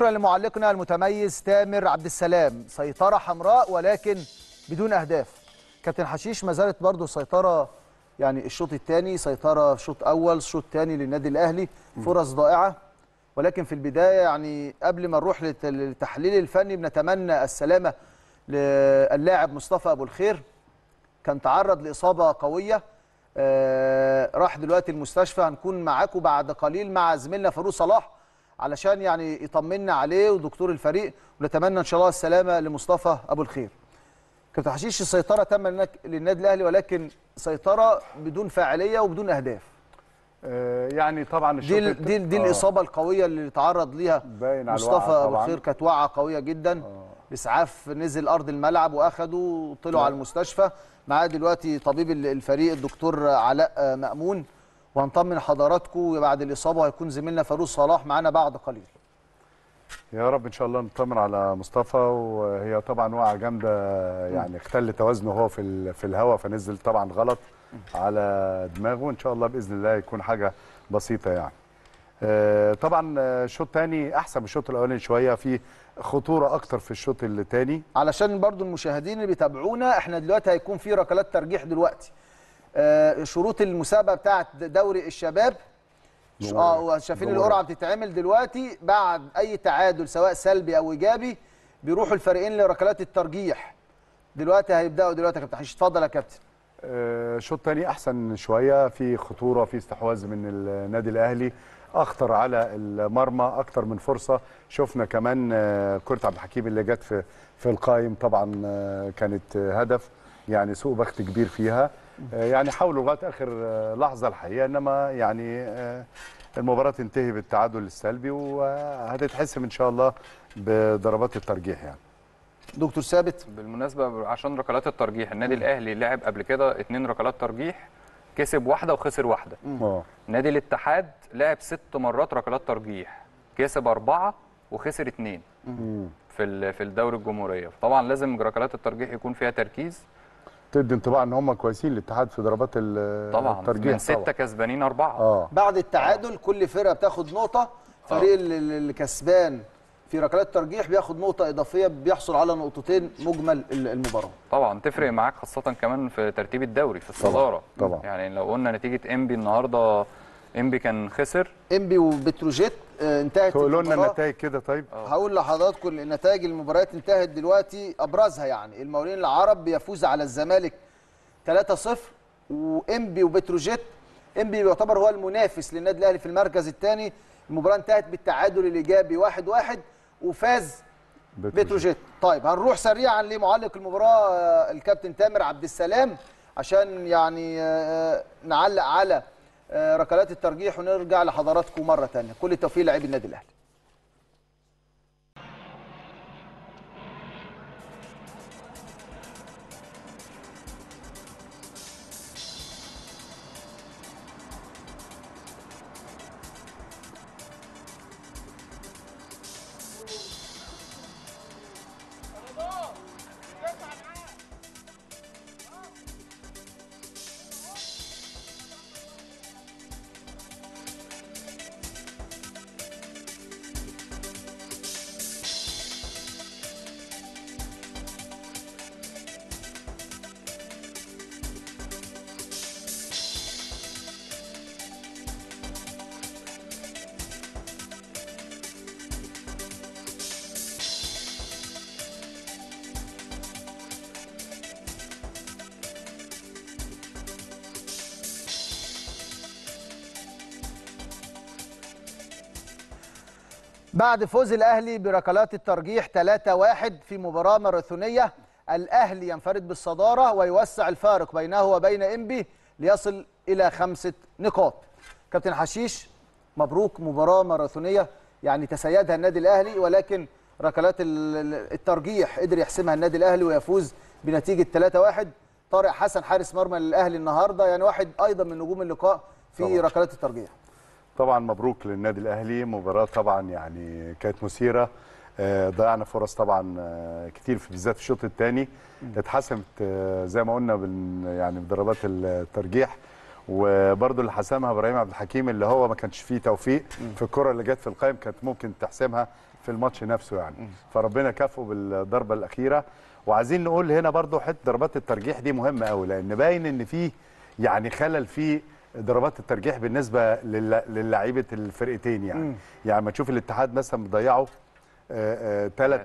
شكرا لمعلقنا المتميز تامر عبد السلام سيطرة حمراء ولكن بدون أهداف كابتن حشيش ما زالت برضه السيطرة يعني الشوط الثاني سيطرة شوط أول شوط ثاني للنادي الأهلي فرص ضائعة ولكن في البداية يعني قبل ما نروح للت- للتحليل الفني بنتمنى السلامة للاعب مصطفى أبو الخير كان تعرض لإصابة قوية آه راح دلوقتي المستشفى هنكون معاكم بعد قليل مع زميلنا فاروق صلاح علشان يعني يطمنا عليه ودكتور الفريق ونتمنى ان شاء الله السلامه لمصطفى ابو الخير. كابتن حشيش السيطره تم لنك- للنادي الاهلي ولكن سيطره بدون فاعليه وبدون اهداف. آه، يعني طبعا دي ال- الشوط دي دي آه، الاصابه القويه اللي تعرض ليها باين على مصطفى الوقعة ابو طبعاً. الخير كانت وقعه قويه جدا اسعاف نزل ارض الملعب واخدوا طلعوا على المستشفى معاه دلوقتي طبيب ال- الفريق الدكتور علاء آه، مامون وهنطمن حضراتكم بعد الاصابه هيكون زميلنا فاروق صلاح معانا بعد قليل يا رب ان شاء الله نطمن على مصطفى وهي طبعا وقعه جامده يعني اختل توازنه هو في ال- في الهواء فنزل طبعا غلط على دماغه ان شاء الله باذن الله يكون حاجه بسيطه يعني آه، طبعا آه، الشوط الثاني احسن من الشوط الاولاني شويه في خطوره اكتر في الشوط الثاني علشان برضو المشاهدين اللي بيتابعونا احنا دلوقتي هيكون في ركلات ترجيح دلوقتي آه شروط المسابقه بتاعه دوري الشباب ش- اه شايفين جمهورية. القرعه بتتعمل دلوقتي بعد اي تعادل سواء سلبي او ايجابي بيروحوا الفريقين لركلات الترجيح دلوقتي هيبداوا دلوقتي يا كابتن حشيش اتفضل يا كابتن آه، الشوط الثاني احسن شويه في خطوره في استحواذ من النادي الاهلي اخطر على المرمى اكتر من فرصه شفنا كمان آه، كره عبد الحكيم اللي جت في في القايم طبعا آه، كانت آه، هدف يعني سوء بخت كبير فيها آه، يعني حاولوا لغايه اخر آه، لحظه الحقيقه انما يعني آه، المباراه تنتهي بالتعادل السلبي وهتتحسم ان شاء الله بضربات الترجيح يعني دكتور ثابت بالمناسبه عشان ركلات الترجيح النادي الاهلي لعب قبل كده اتنين ركلات ترجيح كسب واحده وخسر واحده اه نادي الاتحاد لعب ست مرات ركلات ترجيح كسب اربعه وخسر اتنين في ال- في الدوري الجمهوريه طبعا لازم ركلات الترجيح يكون فيها تركيز تدي انطباع ان هم كويسين الاتحاد في ضربات ال- طبعا الترجيح من سته طبعاً. كسبانين اربعه اه بعد التعادل كل فرقه بتاخد نقطه فريق اللي- اللي كسبان في ركلات الترجيح بياخد نقطه اضافيه بيحصل على نقطتين مجمل ال- المباراه طبعا تفرق معاك خاصه كمان في ترتيب الدوري في الصداره طبعاً. يعني لو قلنا نتيجه انبي النهارده انبي كان خسر انبي وبتروجيت آه، انتهت تقولوا لنا المباراة. النتائج كده طيب هقول لحضراتكم النتائج المباريات انتهت دلوقتي ابرزها يعني المقاولين العرب بيفوز على الزمالك 3-0 وانبي وبتروجيت انبي بيعتبر هو المنافس للنادي الاهلي في المركز الثاني المباراه انتهت بالتعادل الايجابي 1-1 وفاز بتروجيت طيب هنروح سريعا لمعلق المباراه آه، الكابتن تامر عبد السلام عشان يعني آه، نعلق على آه، ركلات الترجيح ونرجع لحضراتكم مره ثانيه كل التوفيق للاعبي النادي الاهلي بعد فوز الاهلي بركلات الترجيح 3-1 في مباراه ماراثونيه الاهلي ينفرد بالصداره ويوسع الفارق بينه وبين انبي ليصل الى خمسه نقاط. كابتن حشيش مبروك مباراه ماراثونيه يعني تسيدها النادي الاهلي ولكن ركلات ال- ال- الترجيح قدر يحسمها النادي الاهلي ويفوز بنتيجه 3-1 طارق حسن حارس مرمى للاهلي النهارده يعني واحد ايضا من نجوم اللقاء في طبعاً. ركلات الترجيح. طبعا مبروك للنادي الاهلي مباراه طبعا يعني كانت مثيره آه، ضيعنا فرص طبعا آه، كتير في بالذات في الشوط الثاني اتحسمت آه، زي ما قلنا بال يعني بضربات الترجيح وبرده اللي حسمها ابراهيم عبد الحكيم اللي هو ما كانش فيه توفيق في الكره اللي جت في القائم كانت ممكن تحسمها في الماتش نفسه يعني فربنا كافئه بالضربه الاخيره وعايزين نقول هنا برضو حته ضربات الترجيح دي مهمه قوي لان باين ان في يعني خلل في ضربات الترجيح بالنسبه لل- للاعيبه الفرقتين يعني يعني ما تشوف الاتحاد مثلا مضيعه ثلاث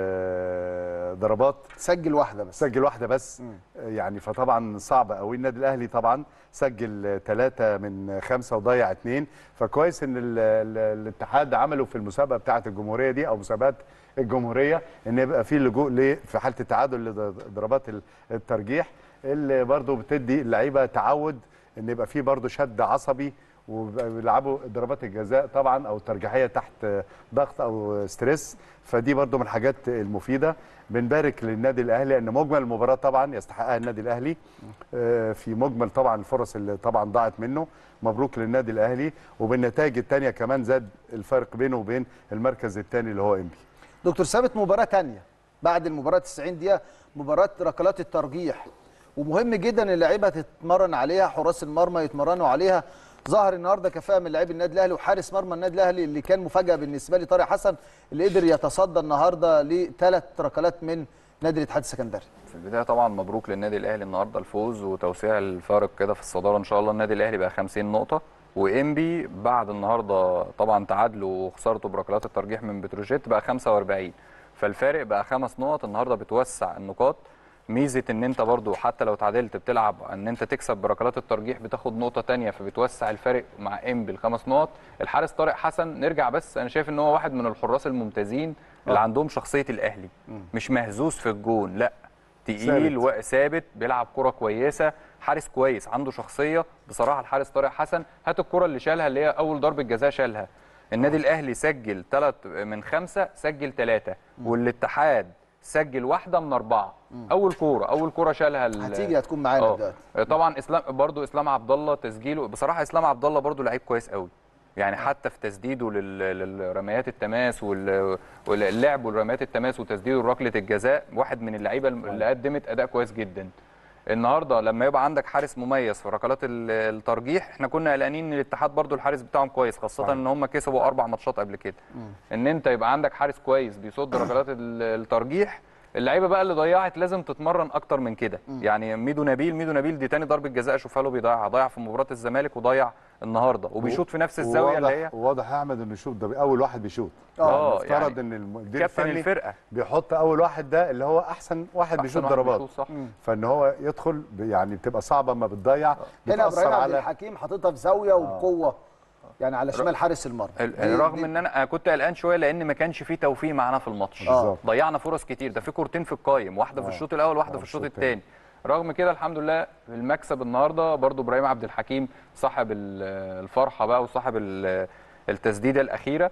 ضربات سجل واحده بس سجل واحده بس آه، يعني فطبعا صعب قوي النادي الاهلي طبعا سجل ثلاثه من خمسه وضيع اثنين فكويس ان ال ال الاتحاد عملوا في المسابقه بتاعه الجمهوريه دي او مسابقات الجمهوريه ان يبقى في لجوء ل في حاله التعادل لضربات ال- الترجيح اللي برضو بتدي اللعيبه تعود ان يبقى في برضو شد عصبي وبيلعبوا ضربات الجزاء طبعا او الترجيحيه تحت ضغط او ستريس فدي برضو من الحاجات المفيده بنبارك للنادي الاهلي ان مجمل المباراه طبعا يستحقها النادي الاهلي آه، في مجمل طبعا الفرص اللي طبعا ضاعت منه مبروك للنادي الاهلي وبالنتائج الثانيه كمان زاد الفرق بينه وبين المركز الثاني اللي هو انبي دكتور ثابت مباراه تانية بعد المباراه 90 دقيقه مباراه ركلات الترجيح ومهم جدا ان اللعيبه تتمرن عليها حراس المرمى يتمرنوا عليها ظهر النهارده كفاءه من لاعبي النادي الاهلي وحارس مرمى النادي الاهلي اللي كان مفاجاه بالنسبه لي طارق حسن اللي قدر يتصدى النهارده لثلاث ركلات من نادي الاتحاد السكندري في البدايه طبعا مبروك للنادي الاهلي النهارده الفوز وتوسيع الفارق كده في الصداره ان شاء الله النادي الاهلي بقى 50 نقطه وانبي بعد النهارده طبعا تعادله وخسارته بركلات الترجيح من بتروجيت بقى 45 فالفارق بقى خمس نقط النهارده بتوسع النقاط ميزه ان انت برضو حتى لو تعادلت بتلعب ان انت تكسب بركلات الترجيح بتاخد نقطه تانية فبتوسع الفارق مع انبي الخمس نقط الحارس طارق حسن نرجع بس انا شايف ان هو واحد من الحراس الممتازين اللي عندهم شخصيه الاهلي مش مهزوز في الجون لا تقيل ثابت. وثابت بيلعب كرة كويسة حارس كويس عنده شخصية بصراحة الحارس طارق حسن هات الكرة اللي شالها اللي هي أول ضربة جزاء شالها النادي الأهلي سجل ثلاث من خمسة سجل ثلاثة والاتحاد سجل واحدة من أربعة أول كورة أول كورة شالها ال- هتيجي هتكون معانا آه. دلوقتي طبعا اسلام برضو اسلام عبد الله تسجيله بصراحه اسلام عبد الله برضو لعيب كويس قوي يعني حتى في تسديده لل- للرميات التماس وال- واللعب والرميات التماس وتسديده لركله الجزاء واحد من اللعيبه اللي قدمت اداء كويس جدا النهارده لما يبقى عندك حارس مميز في ركلات ال- الترجيح احنا كنا قلقانين ان الاتحاد برضو الحارس بتاعهم كويس خاصه صحيح. ان هم كسبوا اربع ماتشات قبل كده ان انت يبقى عندك حارس كويس بيصد ركلات ال- الترجيح اللعيبه بقى اللي ضيعت لازم تتمرن اكتر من كده يعني ميدو نبيل ميدو نبيل دي تاني ضربه جزاء اشوفها له بيضيعها ضيع في مباراه الزمالك وضيع النهارده وبيشوط في نفس الزاويه اللي هي واضح واضح يا احمد انه يشوط ده اول واحد بيشوط آه، يعني افترض يعني ان المدير كابتن الفني الفرقه بيحط اول واحد ده اللي هو احسن واحد أحسن بيشوط واحد ضربات بيشوط صح فان هو يدخل ب- يعني بتبقى صعبه اما بتضيع هنا بتاثر ابراهيم عبد على الحكيم حاططها في زاويه وبقوه يعني على شمال حارس المرمى ال- دي- رغم دي- ان انا أنا كنت قلقان شويه لان ما كانش فيه توفيق معانا في الماتش بالظبط. ضيعنا فرص كتير ده في كورتين في القايم واحده في آه. الشوط الاول واحده آه، في الشوط الشوط الثاني رغم كده الحمد لله المكسب النهارده برضو ابراهيم عبد الحكيم صاحب ال- الفرحه بقى وصاحب ال- التسديده الاخيره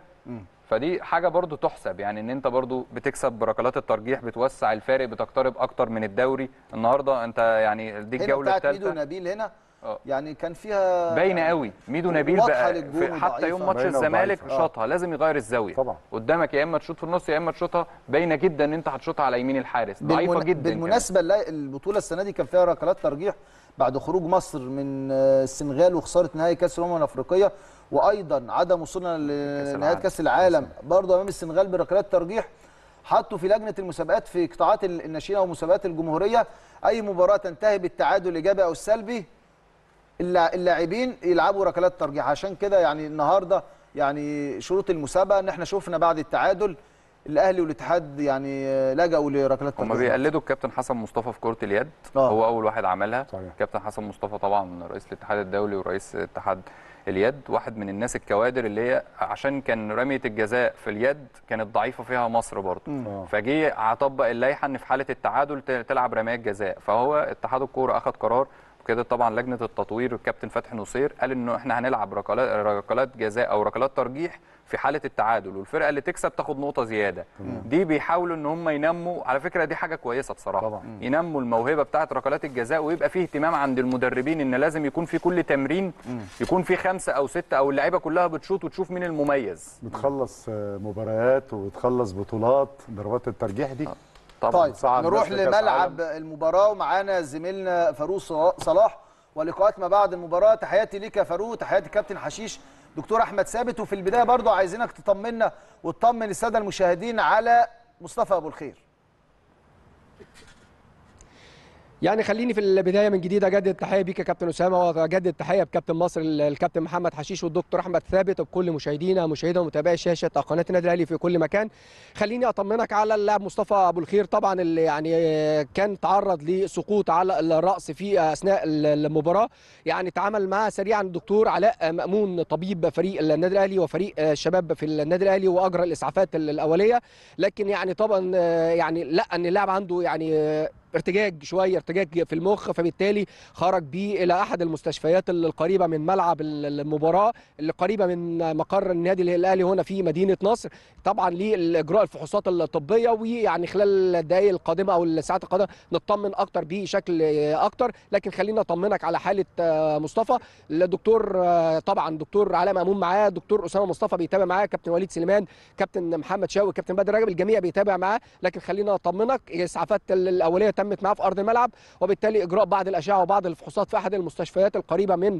فدي حاجه برضو تحسب يعني ان انت برضو بتكسب بركلات الترجيح بتوسع الفارق بتقترب اكتر من الدوري النهارده انت يعني دي هنا الجوله بتاعت ميدو الثالثه نبيل هنا آه. يعني كان فيها باينه قوي ميدو نبيل واضحة بقى للجون في حتى يوم وضعيفة. ماتش باينة الزمالك وضعيفة. شاطها لازم يغير الزاويه طبعا. قدامك يا اما تشوط في النص يا اما تشوطها باينه جدا ان انت هتشوطها على يمين الحارس ضعيفه بالمن... جدا كمان. بالمناسبه الل- البطوله السنه دي كان فيها ركلات ترجيح بعد خروج مصر من آه، السنغال وخساره نهائي كاس الامم الافريقيه وايضا عدم وصولنا لنهائي العالم. كاس العالم برضه امام السنغال بركلات ترجيح حطوا في لجنه المسابقات في قطاعات ال- الناشئه ومسابقات الجمهوريه اي مباراه تنتهي بالتعادل الايجابي او السلبي اللا- اللاعبين يلعبوا ركلات ترجيح عشان كده يعني النهارده يعني شروط المسابقه ان احنا شفنا بعد التعادل الاهلي والاتحاد يعني آه، لجأوا لركلات هم ترجيح بيقلدوا الكابتن حسن مصطفى في كره اليد آه. هو اول واحد عملها صحيح. كابتن حسن مصطفى طبعا رئيس الاتحاد الدولي ورئيس اتحاد اليد واحد من الناس الكوادر اللي هي عشان كان رميه الجزاء في اليد كانت ضعيفه فيها مصر برضه آه. فجه طبق اللائحه ان في حاله التعادل ت- تلعب رميات جزاء فهو اتحاد الكوره اخذ قرار وكده طبعا لجنه التطوير الكابتن فتحي نصير قال انه احنا هنلعب ركلات ركلات جزاء او ركلات ترجيح في حاله التعادل والفرقه اللي تكسب تاخد نقطه زياده دي بيحاولوا ان هم ينموا على فكره دي حاجه كويسه بصراحه طبعا. ينموا الموهبه بتاعه ركلات الجزاء ويبقى فيه اهتمام عند المدربين ان لازم يكون في كل تمرين يكون في خمسه او سته او اللعيبه كلها بتشوط وتشوف مين المميز بتخلص آه، مباريات وبتخلص بطولات ضربات الترجيح دي طبعا طيب صعد نروح نفسه كأس لملعب المباراه ومعانا زميلنا فاروق صلا- صلاح ولقاءات ما بعد المباراه تحياتي ليك يا فاروق تحياتي كابتن حشيش دكتور احمد ثابت وفي البدايه برضو عايزينك تطمنا وتطمن الساده المشاهدين على مصطفى ابو الخير يعني خليني في البدايه من جديد اجدد التحيه بيك يا كابتن اسامه واجدد التحيه بكابتن مصر الكابتن محمد حشيش والدكتور احمد ثابت وبكل مشاهدينا مشاهدة ومتابعي شاشه قناه النادي الاهلي في كل مكان خليني اطمنك على اللاعب مصطفى ابو الخير طبعا اللي يعني كان تعرض لسقوط على الراس في اثناء المباراه يعني تعامل معاه سريعا الدكتور علاء مامون طبيب فريق النادي الاهلي وفريق الشباب في النادي الاهلي واجرى الاسعافات الاوليه لكن يعني طبعا يعني لا ان اللاعب عنده يعني ارتجاج شويه ارتجاج في المخ فبالتالي خرج بيه الى احد المستشفيات القريبه من ملعب المباراه اللي قريبه من مقر النادي الاهلي هنا في مدينه نصر طبعا لاجراء الفحوصات الطبيه ويعني خلال الدقائق القادمه او الساعات القادمه نطمن اكتر بشكل اكتر لكن خلينا اطمنك على حاله مصطفى الدكتور طبعا دكتور علاء مامون معاه دكتور اسامه مصطفى بيتابع معاه كابتن وليد سليمان كابتن محمد شاوي كابتن بدر رجب الجميع بيتابع معاه لكن خلينا اطمنك الاسعافات الاوليه تمت معاه في ارض الملعب وبالتالي اجراء بعض الاشعه وبعض الفحوصات في احد المستشفيات القريبه من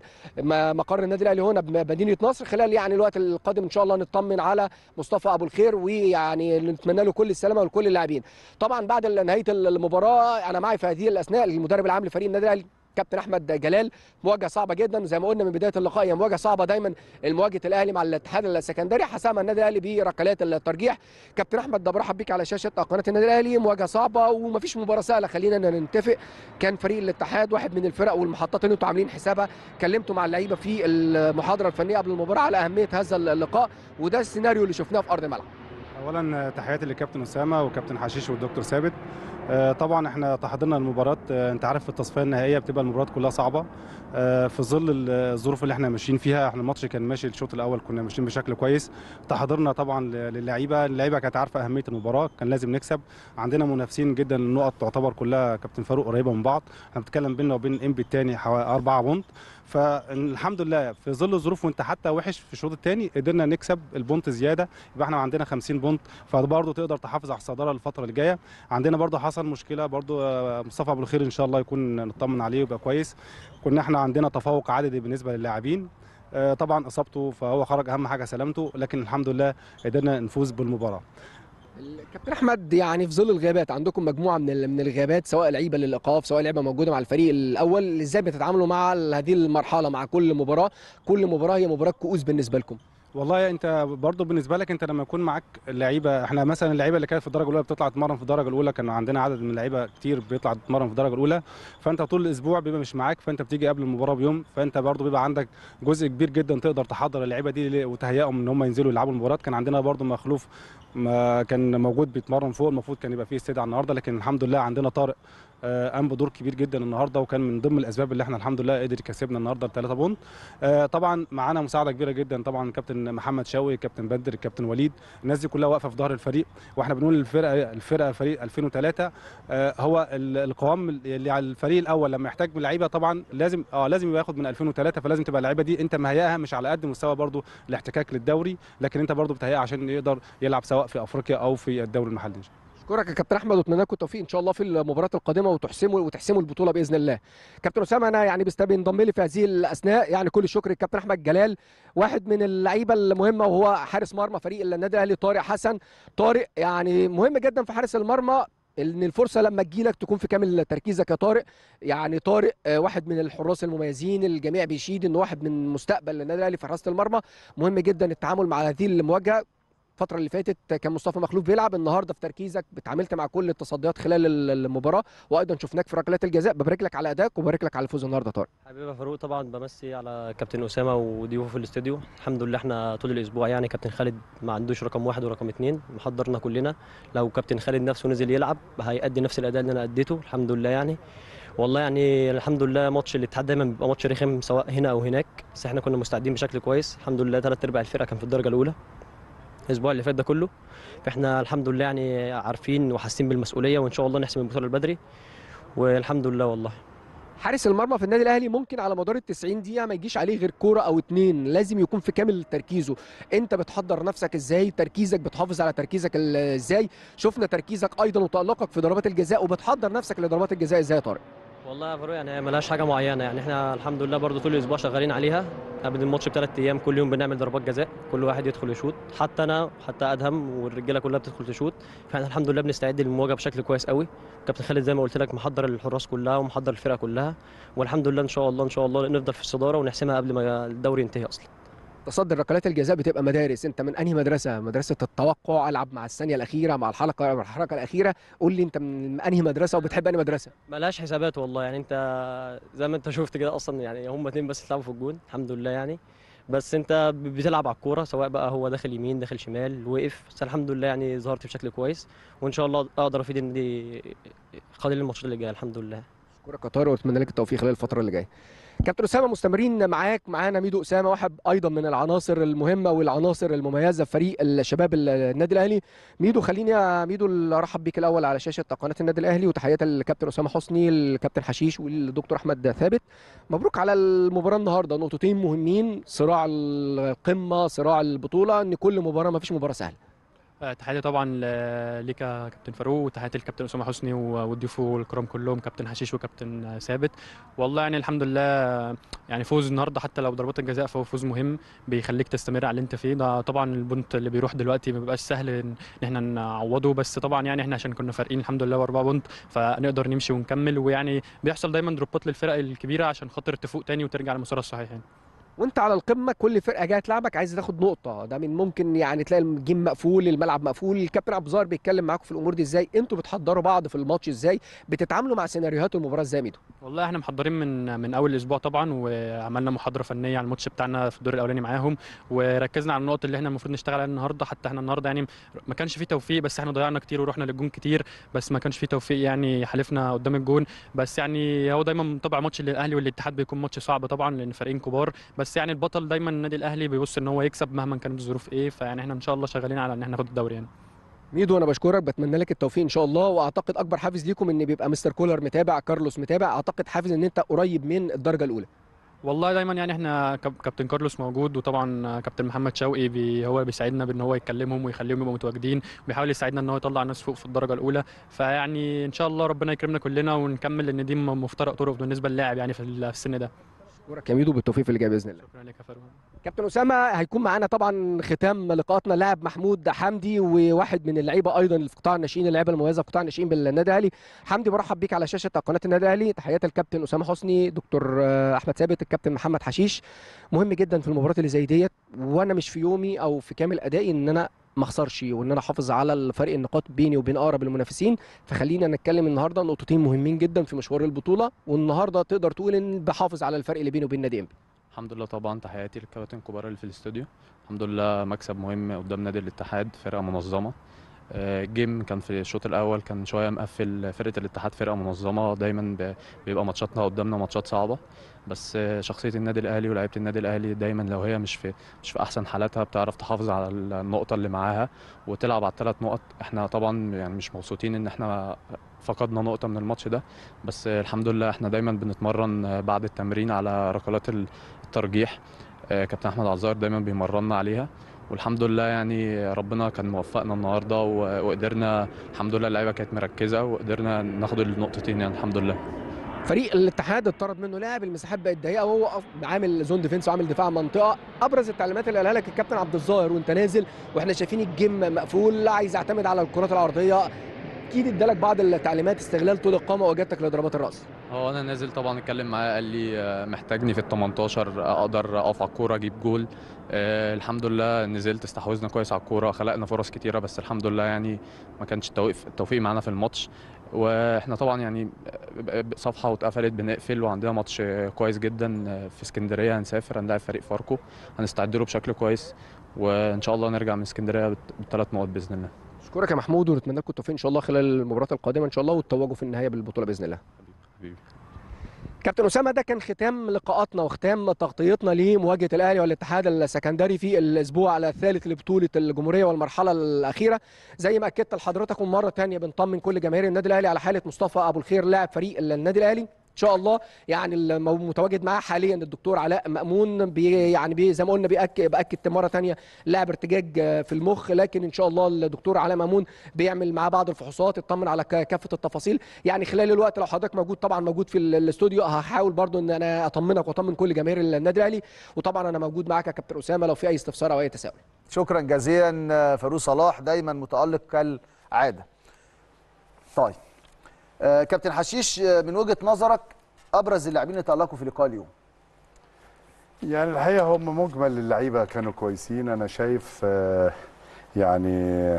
مقر النادي الاهلي هنا بمدينه نصر خلال يعني الوقت القادم ان شاء الله نطمن على مصطفى ابو الخير ويعني نتمنى له كل السلامه ولكل اللاعبين طبعا بعد نهايه المباراه انا معي في هذه الاثناء المدرب العام لفريق النادي الاهلي كابتن احمد جلال مواجهه صعبه جدا زي ما قلنا من بدايه اللقاء هي مواجهه صعبه دايما مواجهه الاهلي مع الاتحاد السكندري حسمها النادي الاهلي بركلات الترجيح كابتن احمد ده برحب بيك على شاشه قناه النادي الاهلي مواجهه صعبه ومفيش مباراه سهله خلينا نتفق كان فريق الاتحاد واحد من الفرق والمحطات اللي انتوا عاملين حسابها كلمتوا مع اللعيبه في المحاضره الفنيه قبل المباراه على اهميه هذا اللقاء وده السيناريو اللي شفناه في ارض الملعب اولا تحياتي للكابتن اسامه وكابتن حشيش والدكتور ثابت طبعا احنا تحضرنا المباراه انت عارف في التصفيه النهائيه بتبقى المباريات كلها صعبه في ظل الظروف اللي احنا ماشيين فيها احنا الماتش كان ماشي الشوط الاول كنا ماشيين بشكل كويس تحضرنا طبعا للعيبه اللعيبه كانت عارفه اهميه المباراه كان لازم نكسب عندنا منافسين جدا النقط تعتبر كلها كابتن فاروق قريبه من بعض احنا بنتكلم بيننا وبين انبي الثاني حوالي 4 بونت فالحمد لله في ظل الظروف وانت حتى وحش في الشوط الثاني قدرنا نكسب البونت زياده يبقى احنا عندنا 50 بونت فبرضه تقدر تحافظ على الصداره الفتره اللي جايه عندنا برضه حصل مشكله برضه مصطفى ابو الخير ان شاء الله يكون نطمن عليه ويبقى كويس كنا احنا عندنا تفوق عددي بالنسبه للاعبين طبعا اصابته فهو خرج اهم حاجه سلامته لكن الحمد لله قدرنا نفوز بالمباراه كابتن احمد يعني في ظل الغيابات عندكم مجموعه من من الغيابات سواء لعيبه للايقاف سواء لعيبه موجوده مع الفريق الاول ازاي بتتعاملوا مع هذه المرحله مع كل مباراه كل مباراه هي مباراه كؤوس بالنسبه لكم والله انت برضه بالنسبه لك انت لما يكون معاك لعيبه احنا مثلا اللعيبه اللي كانت في الدرجه الاولى بتطلع تتمرن في الدرجه الاولى كان عندنا عدد من اللعيبه كتير بيطلع تتمرن في الدرجه الاولى فانت طول الاسبوع بيبقى مش معاك فانت بتيجي قبل المباراه بيوم فانت برضه بيبقى عندك جزء كبير جدا تقدر تحضر اللعيبه دي وتهيئهم ان هم ينزلوا يلعبوا المباراه كان عندنا برضه مخلوف ما كان موجود بيتمرن فوق المفروض كان يبقى فيه استدعاء النهارده لكن الحمد لله عندنا طارق قام بدور كبير جدا النهارده وكان من ضمن الاسباب اللي احنا الحمد لله قدر يكسبنا النهارده بثلاثه بونت طبعا معانا مساعده كبيره جدا طبعا كابتن محمد شاوي كابتن بدر كابتن وليد الناس دي كلها واقفه في ظهر الفريق واحنا بنقول الفرقه الفرقه فريق 2003 هو القوام اللي على الفريق الاول لما يحتاج لعيبه طبعا لازم اه لازم يبقى ياخد من 2003 فلازم تبقى اللعيبه دي انت مهيئها مش على قد مستوى برضو الاحتكاك للدوري لكن انت برضو بتهيئها عشان يقدر يلعب سواء في افريقيا او في الدوري المحلي اشكرك يا كابتن احمد واتمنى لكم التوفيق ان شاء الله في المباريات القادمه وتحسموا وتحسموا البطوله باذن الله. كابتن اسامه انا يعني بينضم لي في هذه الاثناء يعني كل الشكر للكابتن احمد جلال واحد من اللعيبه المهمه وهو حارس مرمى فريق النادي الاهلي طارق حسن طارق يعني مهم جدا في حارس المرمى ان الفرصه لما تجيلك تكون في كامل تركيزك يا طارق يعني طارق واحد من الحراس المميزين الجميع بيشيد انه واحد من مستقبل النادي الاهلي في حراسه المرمى مهم جدا التعامل مع هذه المواجهه الفتره اللي فاتت كان مصطفى مخلوف بيلعب النهارده في تركيزك اتعاملت مع كل التصديات خلال المباراه وايضا شفناك في ركلات الجزاء ببارك لك على ادائك وبارك لك على الفوز النهارده طارق حبيبي يا فاروق طبعا بمسي على كابتن اسامه وضيوفه في الاستوديو الحمد لله احنا طول الاسبوع يعني كابتن خالد ما عندوش رقم واحد ورقم اثنين محضرنا كلنا لو كابتن خالد نفسه نزل يلعب هيأدي نفس الاداء اللي انا اديته الحمد لله يعني والله يعني الحمد لله ماتش الاتحاد دايما بيبقى ماتش رخم سواء هنا او هناك بس احنا كنا مستعدين بشكل كويس الحمد لله ثلاث ارباع الفرقه كان في الدرجه الاولى الاسبوع اللي فات ده كله فاحنا الحمد لله يعني عارفين وحاسين بالمسؤوليه وان شاء الله نحسم البطوله البدري والحمد لله والله حارس المرمى في النادي الاهلي ممكن على مدار ال 90 دقيقه ما يجيش عليه غير كوره او اتنين لازم يكون في كامل تركيزه انت بتحضر نفسك ازاي تركيزك بتحافظ على تركيزك ازاي شفنا تركيزك ايضا وتالقك في ضربات الجزاء وبتحضر نفسك لضربات الجزاء ازاي يا طارق والله يا فاروق يعني هي ملهاش حاجه معينه يعني احنا الحمد لله برضو طول الاسبوع شغالين عليها قبل الماتش بثلاث ايام كل يوم بنعمل ضربات جزاء كل واحد يدخل يشوط حتى انا حتى ادهم والرجاله كلها بتدخل تشوط فاحنا الحمد لله بنستعد للمواجهه بشكل كويس قوي كابتن خالد زي ما قلت لك محضر الحراس كلها ومحضر الفرقه كلها والحمد لله ان شاء الله ان شاء الله نفضل في الصداره ونحسمها قبل ما الدوري ينتهي اصلا تصدر ركلات الجزاء بتبقى مدارس انت من انهي مدرسه مدرسه التوقع العب مع الثانيه الاخيره مع الحلقه مع الحركه الاخيره قول لي انت من انهي مدرسه وبتحب انهي مدرسه ملهاش حسابات والله يعني انت زي ما انت شفت كده اصلا يعني هم اتنين بس يلعبوا في الجون الحمد لله يعني بس انت بتلعب على الكوره سواء بقى هو داخل يمين داخل شمال وقف بس الحمد لله يعني ظهرت بشكل كويس وان شاء الله اقدر افيد النادي خلال الماتشات اللي جايه الحمد لله كرة قطار واتمنى لك التوفيق خلال الفتره اللي جايه كابتن اسامه مستمرين معاك معانا ميدو اسامه واحد ايضا من العناصر المهمه والعناصر المميزه في فريق الشباب النادي الاهلي ميدو خليني يا ميدو ارحب بيك الاول على شاشه قناه النادي الاهلي وتحياتي للكابتن اسامه حسني الكابتن حشيش والدكتور احمد ثابت مبروك على المباراه النهارده نقطتين مهمين صراع القمه صراع البطوله ان كل مباراه ما فيش مباراه سهله آه، تحياتي طبعا ل- ليك يا كابتن فاروق وتحياتي للكابتن اسامه حسني و- وضيوفه الكرام كلهم كابتن حشيش وكابتن آه، ثابت والله يعني الحمد لله يعني فوز النهارده حتى لو ضربات الجزاء فهو فوز مهم بيخليك تستمر على اللي انت فيه ده طبعا البونت اللي بيروح دلوقتي ما بيبقاش سهل ان إن احنا نعوضه بس طبعا يعني احنا عشان كنا فارقين الحمد لله باربعه بونت فنقدر نمشي ونكمل ويعني بيحصل دايما دروبات للفرق الكبيره عشان خاطر تفوق تاني وترجع للمسار الصحيح يعني وانت على القمه كل فرقه جايه تلعبك عايز تاخد نقطه ده من ممكن يعني تلاقي الجيم مقفول الملعب مقفول الكابتن عبد الظاهر بيتكلم معاكم في الامور دي ازاي انتوا بتحضروا بعض في الماتش ازاي بتتعاملوا مع سيناريوهات المباراه ازاي يا ميدو والله احنا محضرين من من اول اسبوع طبعا وعملنا محاضره فنيه على الماتش بتاعنا في الدور الاولاني معاهم وركزنا على النقط اللي احنا المفروض نشتغل عليها النهارده حتى احنا النهارده يعني ما كانش فيه توفيق بس احنا ضيعنا كتير ورحنا للجون كتير بس ما كانش فيه توفيق يعني حالفنا قدام الجون بس يعني هو دايما طبع ماتش الاهلي والاتحاد بيكون ماتش صعب طبعا لان فريقين كبار بس يعني البطل دايما النادي الاهلي بيبص ان هو يكسب مهما كانت الظروف ايه فيعني احنا ان شاء الله شغالين على ان احنا ناخد الدوري يعني ميدو انا بشكرك بتمنى لك التوفيق ان شاء الله واعتقد اكبر حافز ليكم ان بيبقى مستر كولر متابع كارلوس متابع اعتقد حافز ان انت قريب من الدرجه الاولى والله دايما يعني احنا كاب- كابتن كارلوس موجود وطبعا كابتن محمد شوقي بي هو بيساعدنا بان هو يكلمهم ويخليهم يبقوا متواجدين وبيحاول يساعدنا ان هو يطلع الناس فوق في الدرجه الاولى فيعني ان شاء الله ربنا يكرمنا كلنا ونكمل لان دي م- مفترق طرق بالنسبه للاعب يعني في ال- في السن ده اشكرك يا ميدو بالتوفيق في اللي جاي باذن الله شكرا لك يا فاروق كابتن اسامه هيكون معانا طبعا ختام لقاءاتنا لاعب محمود حمدي وواحد من اللعيبه ايضا اللي في قطاع الناشئين اللعيبه المميزه في قطاع الناشئين بالنادي الاهلي حمدي برحب بيك على شاشه قناه النادي الاهلي تحيات الكابتن اسامه حسني دكتور آه، احمد ثابت الكابتن محمد حشيش مهم جدا في المباريات اللي زي ديت وانا مش في يومي او في كامل ادائي ان انا ما اخسرش وان انا احافظ على فرق النقاط بيني وبين اقرب المنافسين فخلينا نتكلم النهارده نقطتين مهمين جدا في مشوار البطوله والنهارده تقدر تقول ان بحافظ على الفرق اللي بيني وبين نادي انبي الحمد لله طبعا تحياتي للكباتن الكبار اللي في الاستوديو الحمد لله مكسب مهم قدام نادي الاتحاد فرقه منظمه آه، الجيم كان في الشوط الاول كان شويه مقفل فرقه الاتحاد فرقه منظمه دايما ب- بيبقى ماتشاتنا قدامنا ماتشات صعبه بس آه، شخصيه النادي الاهلي ولاعيبه النادي الاهلي دايما لو هي مش في مش في احسن حالاتها بتعرف تحافظ على النقطه اللي معاها وتلعب على الثلاث نقط احنا طبعا يعني مش مبسوطين ان احنا فقدنا نقطه من الماتش ده بس آه، الحمد لله احنا دايما بنتمرن آه، بعد التمرين على ركلات الترجيح آه، كابتن احمد عزار دايما بيمرنا عليها والحمد لله يعني ربنا كان موفقنا النهارده و- وقدرنا الحمد لله اللعيبه كانت مركزه وقدرنا ناخد النقطتين يعني الحمد لله فريق الاتحاد اتطرد منه لاعب المساحات بقت ضيقه وهو أف- عامل زون ديفنس وعامل دفاع منطقه ابرز التعليمات اللي قالها لك الكابتن عبد الظاهر وانت نازل واحنا شايفين الجيم مقفول لا عايز اعتمد على الكرات العرضيه اكيد ادالك بعض التعليمات استغلال طول القامه واجابتك لضربات الراس هو انا نازل طبعا اتكلم معاه قال لي آه، محتاجني في ال 18 اقدر اقف على الكوره اجيب جول آه، الحمد لله نزلت استحوذنا كويس على الكوره خلقنا فرص كتيره بس الحمد لله يعني ما كانش التوفيق التوفيق معانا في الماتش واحنا طبعا يعني آه، صفحه واتقفلت بنقفل وعندنا ماتش آه، كويس جدا آه، في اسكندريه هنسافر هنلاعب فريق فاركو هنستعد له بشكل كويس وان شاء الله نرجع من اسكندريه بالثلاث نقط باذن الله اشكرك يا محمود ونتمنى لكم التوفيق ان شاء الله خلال المباراه القادمه ان شاء الله وتتوجوا في النهايه بالبطوله باذن الله حبيبي كابتن اسامه ده كان ختام لقاءاتنا وختام تغطيتنا لمواجهه الاهلي والاتحاد السكندري في الاسبوع الثالث لبطوله الجمهوريه والمرحله الاخيره زي ما اكدت لحضراتكم مره ثانيه بنطمن كل جماهير النادي الاهلي على حاله مصطفى ابو الخير لاعب فريق النادي الاهلي ان شاء الله يعني المتواجد معاه حاليا الدكتور علاء مامون بي يعني بي زي ما قلنا بيأكد باكد مره ثانيه لاعب ارتجاج في المخ لكن ان شاء الله الدكتور علاء مامون بيعمل معاه بعض الفحوصات يطمن على ك- كافه التفاصيل يعني خلال الوقت لو حضرتك موجود طبعا موجود في ال- الاستوديو هحاول برضو ان انا اطمنك واطمن كل جماهير النادي الاهلي وطبعا انا موجود معاك يا كابتن اسامه لو في اي استفسار او اي تساؤل شكرا جزيلا فاروق صلاح دايما متالق كالعاده طيب آه، كابتن حشيش آه، من وجهه نظرك ابرز اللاعبين اللي تالقوا في لقاء اليوم يعني الحقيقه هم مجمل اللعيبه كانوا كويسين انا شايف آه، يعني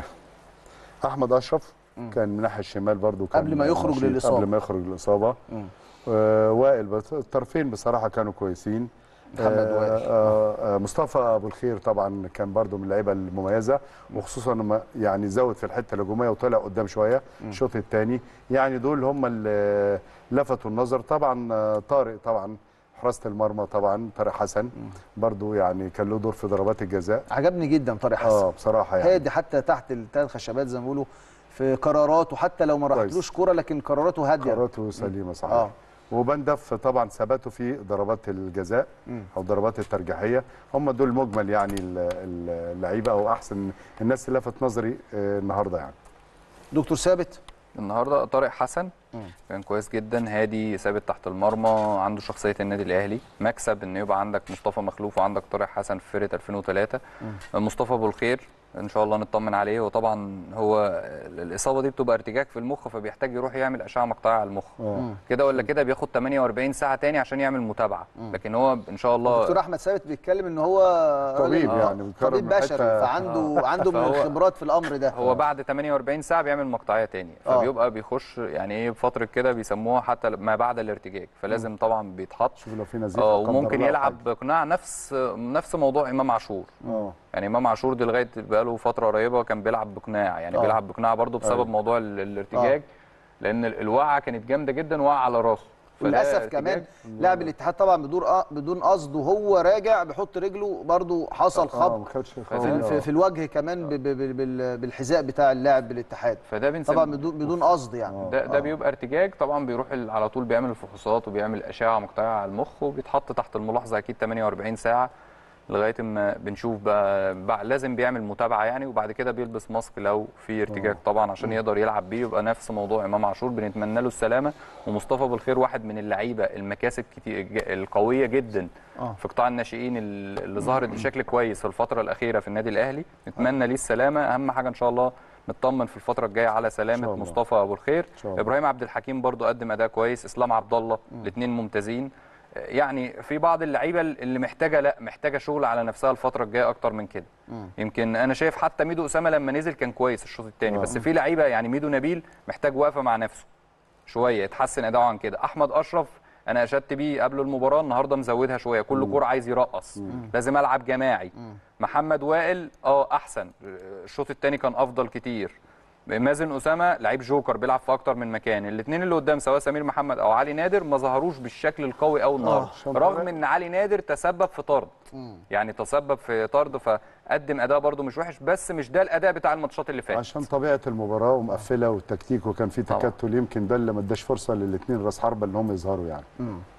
احمد اشرف كان من ناحيه الشمال برضو كان قبل ما يخرج نشيط للإصابة. قبل ما يخرج للاصابه مم. آه، وائل بس الطرفين بصراحه كانوا كويسين محمد آه، وائل. آه، آه، مصطفى ابو الخير طبعا كان برضو من اللعيبه المميزه وخصوصا لما يعني زود في الحته الهجوميه وطلع قدام شويه الشوط الثاني يعني دول هم اللي لفتوا النظر طبعا آه، طارق طبعا حراسه المرمى طبعا طارق حسن برضو يعني كان له دور في ضربات الجزاء عجبني جدا طارق حسن اه بصراحه يعني هادي حتى تحت الثلاث خشبات زي ما بيقولوا في قراراته حتى لو ما كويس. راحتلوش كوره لكن قراراته هاديه قراراته سليمه صحيح آه. آه. وبندف طبعا ثباته في ضربات الجزاء او ضربات الترجيحيه هم دول مجمل يعني ال- ال- اللعيبه او احسن الناس اللي لفت نظري آه، النهارده يعني دكتور ثابت النهارده طارق حسن كان كويس جدا هادي ثابت تحت المرمى عنده شخصيه النادي الاهلي مكسب ان يبقى عندك مصطفى مخلوف وعندك طارق حسن في فرقه 2003 مصطفى ابو الخير ان شاء الله نطمن عليه وطبعا هو الاصابه دي بتبقى ارتجاج في المخ فبيحتاج يروح يعمل اشعه مقطعيه على المخ كده ولا كده بياخد 48 ساعه تاني عشان يعمل متابعه لكن هو ان شاء الله دكتور احمد ثابت بيتكلم ان هو طبيب راجل- يعني بيتكرم طبيب من بشري حتة- فعنده عنده من فهو- الخبرات في الامر ده هو بعد 48 ساعه بيعمل مقطعيه تاني آه. فبيبقى بيخش يعني ايه بفتره كده بيسموها حتى ما بعد الارتجاج فلازم طبعا بيتحط شوف لو في نزيف اه لا قدر وممكن الله يلعب حاجة. بقناع نفس نفس موضوع امام عاشور اه يعني امام عاشور دي لغايه بقاله فتره قريبه كان بيلعب بقناع يعني آه. بيلعب بقناع برضه بسبب أيوة. موضوع ال- الارتجاج لان ال- الوقعه كانت جامده جدا وقع على راسه فده وللاسف ارتجاج. كمان لاعب الاتحاد طبعا بدون آه بدون قصد وهو راجع بيحط رجله برضه حصل اه خبط ما خدش في, خالص. في, في الوجه كمان ب- ب- ب- بال- بالحذاء بتاع اللاعب بالاتحاد فده بنسميه طبعا بدون بدون قصد يعني ده ده بيبقى ارتجاج طبعا بيروح ال- على طول بيعمل الفحوصات وبيعمل اشعه مقطعيه على المخ وبيتحط تحت الملاحظه اكيد 48 ساعه لغايه ما بنشوف بقى, بقى لازم بيعمل متابعه يعني وبعد كده بيلبس ماسك لو في ارتجاج طبعا عشان يقدر يلعب بيه يبقى نفس موضوع امام عاشور بنتمنى له السلامه ومصطفى بالخير واحد من اللعيبه المكاسب كتير ج- القويه جدا آه. في قطاع الناشئين ال- اللي ظهرت بشكل كويس في الفتره الاخيره في النادي الاهلي نتمنى ليه السلامه اهم حاجه ان شاء الله نطمن في الفتره الجايه على شاء سلامه الله. مصطفى ابو الخير شاء الله. ابراهيم عبد الحكيم برضو قدم اداء كويس اسلام عبد الله الاثنين ممتازين يعني في بعض اللعيبه اللي محتاجه لا محتاجه شغل على نفسها الفتره الجايه اكتر من كده يمكن انا شايف حتى ميدو اسامه لما نزل كان كويس الشوط الثاني بس في لعيبه يعني ميدو نبيل محتاج وقفه مع نفسه شويه يتحسن اداؤه عن كده احمد اشرف انا اشدت بيه قبل المباراه النهارده مزودها شويه كل كوره عايز يرقص لازم العب جماعي محمد وائل اه احسن الشوط الثاني كان افضل كتير مازن اسامه لعيب جوكر بيلعب في اكتر من مكان الاثنين اللي قدام سواء سمير محمد او علي نادر ما ظهروش بالشكل القوي قوي النهارده عشان رغم طبعاً. ان علي نادر تسبب في طرد يعني تسبب في طرد فقدم اداء برده مش وحش بس مش ده الاداء بتاع الماتشات اللي فاتت عشان طبيعه المباراه ومقفله والتكتيك وكان في طبعاً. تكتل يمكن ده اللي ما اداش فرصه للاثنين راس حربه ان هم يظهروا يعني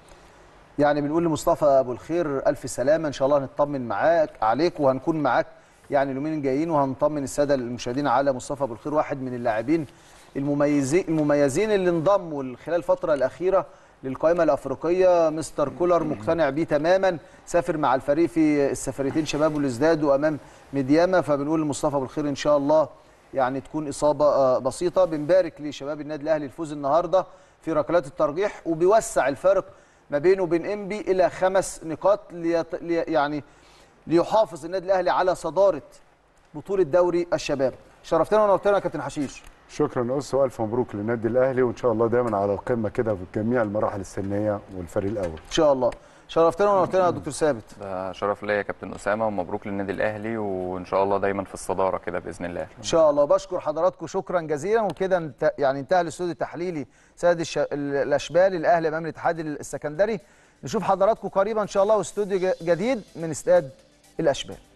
يعني بنقول لمصطفى ابو الخير الف سلامه ان شاء الله هنطمن معاك عليك وهنكون معاك يعني اليومين الجايين وهنطمن الساده المشاهدين على مصطفى ابو الخير واحد من اللاعبين المميزين المميزين اللي انضموا خلال الفتره الاخيره للقائمه الافريقيه مستر كولر مقتنع بيه تماما سافر مع الفريق في السفريتين شباب والازداد وامام ميدياما فبنقول لمصطفى ابو الخير ان شاء الله يعني تكون اصابه آه، بسيطه بنبارك لشباب النادي الاهلي الفوز النهارده في ركلات الترجيح وبيوسع الفارق ما بينه وبين انبي الى خمس نقاط ليط... لي... يعني ليحافظ النادي الاهلي على صداره بطوله دوري الشباب شرفتنا ونورتنا يا كابتن حشيش شكرا أس والف مبروك للنادي الاهلي وان شاء الله دايما على القمه كده في جميع المراحل السنيه والفريق الاول ان شاء الله شرفتنا ونورتنا يا دكتور ثابت ده شرف ليا يا كابتن اسامه ومبروك للنادي الاهلي وان شاء الله دايما في الصداره كده باذن الله ان شاء الله بشكر حضراتكم شكرا جزيلا وكده انت يعني انتهى الاستوديو التحليلي سيد الش... الاشبال الاهلي امام الاتحاد السكندري نشوف حضراتكم قريبا ان شاء الله واستوديو ج- جديد من استاد الاشبال